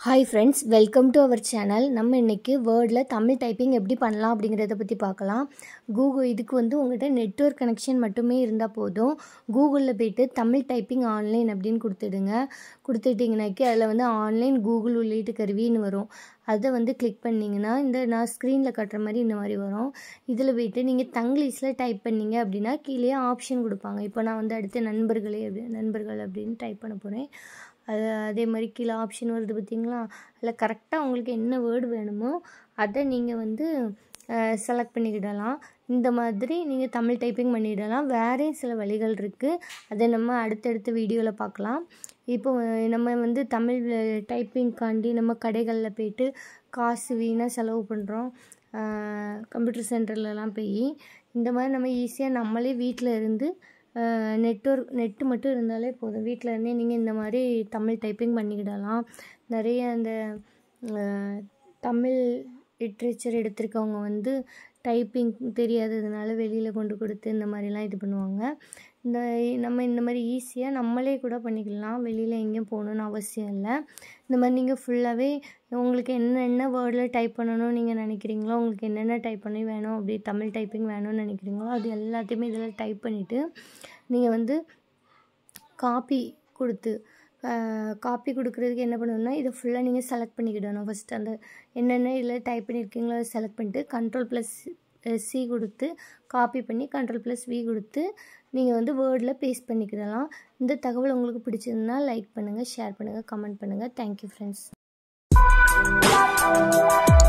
hi friends welcome to our channel நம்ம இன்றைக்கி வேர்டில் தமிழ் டைப்பிங் எப்படி பண்ணலாம் அப்படிங்கிறத பற்றி பார்க்கலாம் கூகுள் இதுக்கு வந்து உங்கள்கிட்ட நெட்ஒர்க் கனெக்ஷன் மட்டுமே இருந்தால் போதும் கூகுளில் போயிட்டு தமிழ் டைப்பிங் ஆன்லைன் அப்படின்னு கொடுத்துடுங்க கொடுத்துட்டிங்கனாக்கி அதில் வந்து ஆன்லைன் கூகுள் உள்ளீட்டு கருவின்னு வரும் அதை வந்து கிளிக் பண்ணிங்கன்னா இந்த நான் ஸ்க்ரீனில் காட்டுற மாதிரி இந்த மாதிரி வரும் இதில் போயிட்டு நீங்கள் தங்கிலீஷில் டைப் பண்ணீங்க அப்படின்னா கீழே ஆப்ஷன் கொடுப்பாங்க இப்போ நான் வந்து அடுத்து நண்பர்களே அப்படி நண்பர்கள் அப்படின்னு டைப் பண்ண போகிறேன் அது அதே மாதிரி கீழே ஆப்ஷன் வருது பார்த்தீங்களா அதில் கரெக்டாக உங்களுக்கு என்ன வேர்டு வேணுமோ அதை நீங்கள் வந்து செலக்ட் பண்ணிக்கிடலாம் இந்த மாதிரி நீங்கள் தமிழ் டைப்பிங் பண்ணிடலாம் வேறே சில வழிகள் இருக்குது அதை நம்ம அடுத்தடுத்த வீடியோவில் பார்க்கலாம் இப்போ நம்ம வந்து தமிழ் டைப்பிங்காண்டி நம்ம கடைகளில் போயிட்டு காசு வீணாக செலவு பண்ணுறோம் கம்ப்யூட்டர் சென்டர்லலாம் போய் இந்த மாதிரி நம்ம ஈஸியாக நம்மளே வீட்டில் இருந்து நெட்ஒர்க் நெட்டு மட்டும் இருந்தாலே போதும் வீட்டில் இருந்தே நீங்கள் இந்த மாதிரி தமிழ் டைப்பிங் பண்ணிக்கிடலாம் நிறைய அந்த தமிழ் லிட்ரேச்சர் எடுத்திருக்கவங்க வந்து டைப்பிங் தெரியாததுனால வெளியில் கொண்டு கொடுத்து இந்த மாதிரிலாம் இது பண்ணுவாங்க இந்த நம்ம இந்த மாதிரி ஈஸியாக நம்மளே கூட பண்ணிக்கலாம் வெளியில் எங்கேயும் போகணுன்னு அவசியம் இல்லை இந்த மாதிரி நீங்கள் ஃபுல்லாகவே உங்களுக்கு என்னென்ன வேர்டில் டைப் பண்ணணும்னு நீங்கள் நினைக்கிறீங்களோ உங்களுக்கு என்னென்ன டைப் பண்ணி வேணும் அப்படி தமிழ் டைப்பிங் வேணும்னு நினைக்கிறீங்களோ அது எல்லாத்தையுமே இதில் டைப் பண்ணிவிட்டு நீங்கள் வந்து காப்பி கொடுத்து காப்பி கொடுக்குறதுக்கு என்ன பண்ணணும்னா இதை ஃபுல்லாக நீங்கள் செலக்ட் பண்ணிக்கிடணும் ஃபஸ்ட் அந்த என்னென்ன இதில் டைப் பண்ணியிருக்கீங்களோ அதை செலக்ட் பண்ணிட்டு கண்ட்ரோல் ப்ளஸ் சி கொடுத்து காப்பி பண்ணி கண்ட்ரோல் ப்ளஸ் வி கொடுத்து நீங்கள் வந்து வேர்டில் பேஸ்ட் பண்ணிக்கிடலாம் இந்த தகவல் உங்களுக்கு பிடிச்சிருந்தா லைக் பண்ணுங்கள் ஷேர் பண்ணுங்கள் கமெண்ட் பண்ணுங்கள் தேங்க்யூ ஃப்ரெண்ட்ஸ்